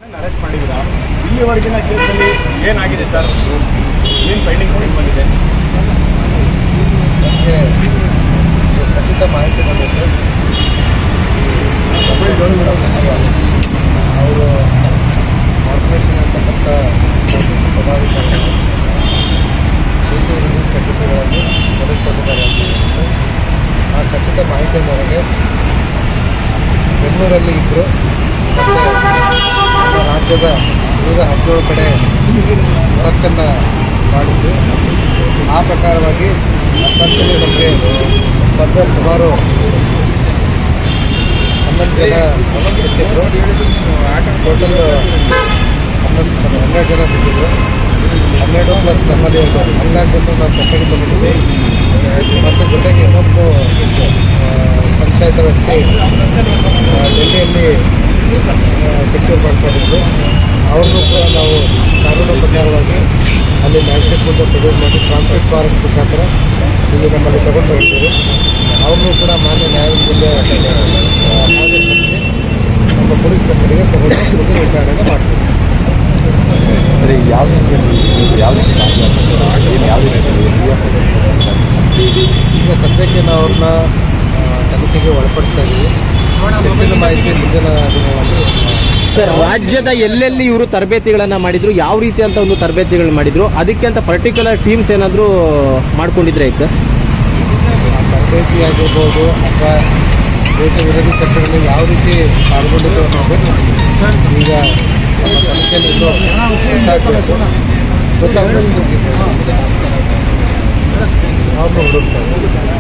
Arrest ಮಾಡಿದ್ದೀರಾ ಇಲ್ಲಿವರೆಗಿನ ಕೇಸಲ್ಲಿ ಏನಾಗಿದೆ ಸರ್ ಏನು ಫೈಂಡಿಂಗ್ಸ್ ಹೆಂಗೆ ಬಂದಿದೆ ನಮಗೆ ಖಚಿತ ಮಾಹಿತಿ ಬಂದಿತ್ತು ಅವರು ಕಾರ್ಪೊರೇಷನ್ ಅಂತಕ್ಕಂಥ ಪದಾಧಿಕಾರಿಗಳು ದೇಶ ವಿರೋಧಿ ಚಟುವಟಿಕೆಗಳಲ್ಲಿ ತೊಡಗಿಕೊಂಡಿದ್ದಾರೆ ಅಂತ ಹೇಳಿದ್ರು. ಆ ಖಚಿತ ಮಾಹಿತಿ ಮೇರೆಗೆ ಬೆಂಗಳೂರಲ್ಲಿ ಇಬ್ಬರು ಮತ್ತು ನಮ್ಮ ರಾಜ್ಯದ ಉಳಿದ ಹದಿನೇಳು ಕಡೆ ಸರ್ಚನ್ನು ಮಾಡಿದ್ದು ಆ ಪ್ರಕಾರವಾಗಿ ಸರ್ಚಲ್ಲಿ ನಮಗೆ ಮೊದಲ ಸುಮಾರು ಹನ್ನೊಂದು ಜನ ಸಿಕ್ಕಿದ್ರು ಟೋಟಲ್ ಹನ್ನೊಂದು ಹನ್ನೆರಡು ಜನ ಸಿಕ್ಕಿದ್ರು ಹನ್ನೆರಡು ಪ್ಲಸ್ ನಮ್ಮಲ್ಲಿ ಒಂದು ಹದಿನಾಲ್ಕು ಜನ ನಾವು ಕಸ್ಟಡಿ ತಗೊಂಡಿದ್ವಿ ಮತ್ತು ಜೊತೆಗೆ ಇನ್ನೊಂದು ಆ, ಸಂಶಯಿತ ವ್ಯಕ್ತಿ ಆ, ಡೆಲ್ಲಿಯಲ್ಲಿ ಸೆಕ್ಯೂರ್ ಮಾಡ್ಕೊಂಡಿದ್ದು ಅವ್ರನ್ನೂ ಕೂಡ ನಾವು ಕಾನೂನು ಪ್ರಕಾರವಾಗಿ ಅಲ್ಲಿ ಮ್ಯಾಜಿಸ್ಟ್ರೇಟ್ ಮುಂದೆ ಪ್ರೊಡ್ಯೂಸ್ ಮಾಡಿ ಟ್ರಾನ್ಸ್ಫರ್ ಫಾರಂ ಮುಖಾಂತರ ಇಲ್ಲಿ ನಮ್ಮಲ್ಲಿ ತಗೊಂಡು ಹೋಗ್ತೀವಿ ಅವ್ರನ್ನೂ ಕೂಡ ಮಾನ್ಯ ನ್ಯಾಯಾಲಯದ ಮುಂದೆ ಆ, ಹಾಜರುಪಡಿಸಿ ನಮ್ಮ ಪೊಲೀಸ್ ಕಚೇರಿಗೆ ತಗೊಂಡು ಮುಂದಿನ ವಿಚಾರಣೆಗೆ ಮಾಡ್ತೀವಿ ಸರಿ ಯಾವ ರೀತಿಯಲ್ಲಿ ಯಾವ ರೀತಿ ಏನು ಯಾವ ರೀತಿ ಈಗ ಸದ್ಯಕ್ಕೆ ನಾವು ಅವ್ರನ್ನ ಆ, ತನಿಖೆಗೆ ಒಳಪಡಿಸ್ತಾ ಇದ್ದೀವಿ ಹೆಚ್ಚಿನ ಮಾಹಿತಿ ಮುಂದಿನ ದಿನಗಳಲ್ಲಿ ಸರ್ ರಾಜ್ಯದ ಎಲ್ಲೆಲ್ಲಿ ಇವರು ತರಬೇತಿಗಳನ್ನ ಮಾಡಿದ್ರು ಯಾವ ರೀತಿ ಅಂತ ಒಂದು ತರಬೇತಿಗಳನ್ನ ಮಾಡಿದ್ರು ಅದಕ್ಕೆ ಅಂತ ಪರ್ಟಿಕ್ಯುಲರ್ ಟೀಮ್ಸ್ ಏನಾದರೂ ಮಾಡ್ಕೊಂಡಿದ್ರೆ ಈಗ ಸರ್ ಆ ತರಬೇತಿ ಆಗಿರ್ಬೋದು ಅಥವಾ ದೇಶ ವಿರೋಧಿ ಚಟಗಳಲ್ಲಿ ಯಾವ ರೀತಿ ಪಾಲ್ಗೊಂಡಿದ್ರು ಅನ್ನೋದು ಈಗ ನಮ್ಮ ತನಿಖೆಯಲ್ಲಿ ಇನ್ನೂ ಗೊತ್ತಾಗಬೇಕು ಗೊತ್ತಾಗಬೇಕು ಅವ್ರನ್ನ ಹುಡುಕ್ತಾರೆ